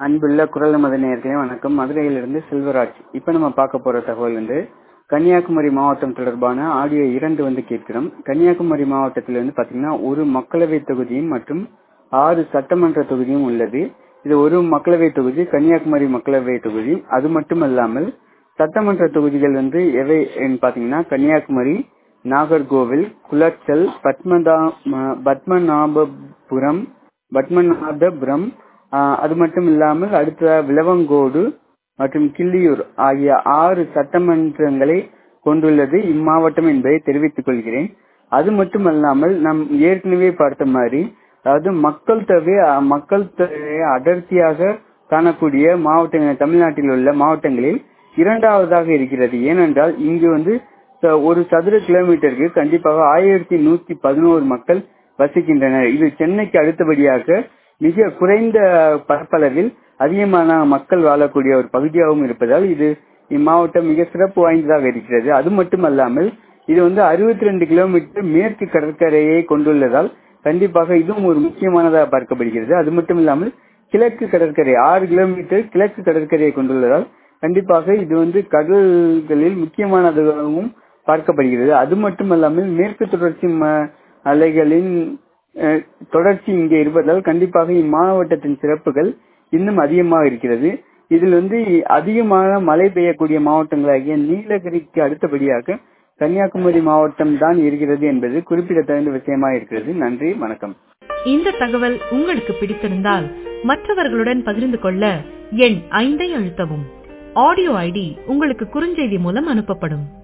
அன்புள்ள குரல் நமது நேயர்களே வணக்கம் மதுரையிலிருந்து செல்வராஜ் இப்ப நம்ம பார்க்க போற தகவல் வந்து கன்னியாகுமரி மாவட்டம் தொடர்பான ஆடியோ இரண்டு வந்து கேட்கிறோம் கன்னியாகுமரி மாவட்டத்தில் வந்து பாத்தீங்கன்னா ஒரு மக்களவை தொகுதியும் மற்றும் ஆறு சட்டமன்ற தொகுதியும் உள்ளது இது ஒரு மக்களவை தொகுதி கன்னியாகுமரி மக்களவை தொகுதி அது மட்டுமல்லாமல் சட்டமன்ற தொகுதிகள் வந்து எவை பாத்தீங்கன்னா கன்னியாகுமரி நாகர்கோவில் குளச்சல் பத்மதா பத்மநாபபுரம் பத்மநாபபுரம் ஆஹ் அது மட்டும் இல்லாமல் அடுத்த விளவங்கோடு மற்றும் கிள்ளியூர் ஆகிய ஆறு சட்டமன்றங்களை கொண்டுள்ளது இம்மாவட்டம் என்பதை தெரிவித்துக் கொள்கிறேன் அது மட்டுமல்லாமல் நாம் ஏற்கனவே பார்த்த மாதிரி அதாவது மக்கள் தொகை மக்கள் தொகையை அடர்த்தியாக காணக்கூடிய மாவட்டங்கள் தமிழ்நாட்டில் உள்ள மாவட்டங்களில் இரண்டாவதாக இருக்கிறது ஏனென்றால் இங்கு வந்து ஒரு சதுர கிலோமீட்டருக்கு கண்டிப்பாக ஆயிரத்தி நூத்தி பதினோரு மக்கள் வசிக்கின்றனர் இது சென்னைக்கு அடுத்தபடியாக மிக குறைந்த பரப்பளவில் அதிகமான மக்கள் வாழக்கூடிய ஒரு பகுதியாகவும் இருப்பதால் இது இம்மாவட்டம் மிக சிறப்பு வாய்ந்ததாக இருக்கிறது அது மட்டுமல்லாமல் இது வந்து அறுபத்தி ரெண்டு கிலோமீட்டர் மேற்கு கடற்கரையை கொண்டுள்ளதால் கண்டிப்பாக இதுவும் ஒரு முக்கியமானதாக பார்க்கப்படுகிறது அது மட்டும் இல்லாமல் கிழக்கு கடற்கரை ஆறு கிலோமீட்டர் கிழக்கு கடற்கரையை கொண்டுள்ளதால் கண்டிப்பாக இது வந்து கடல்களில் முக்கியமானதாகவும் பார்க்கப்படுகிறது அது மட்டுமல்லாமல் மேற்கு தொடர்ச்சி அலைகளின் தொடர்ச்சி இங்கே இருப்பதால் கண்டிப்பாக இம்மாவட்டத்தின் சிறப்புகள் இன்னும் அதிகமாக இருக்கிறது இதில் வந்து அதிகமான மழை பெய்யக்கூடிய மாவட்டங்களாகிய நீலகிரிக்கு அடுத்தபடியாக கன்னியாகுமரி மாவட்டம் தான் இருக்கிறது என்பது குறிப்பிடத்தகுந்த விஷயமாக இருக்கிறது நன்றி வணக்கம் இந்த தகவல் உங்களுக்கு பிடித்திருந்தால் மற்றவர்களுடன் பகிர்ந்து கொள்ள எண் ஐந்தை அழுத்தவும் ஆடியோ ஐடி உங்களுக்கு குறுஞ்செய்தி மூலம் அனுப்பப்படும்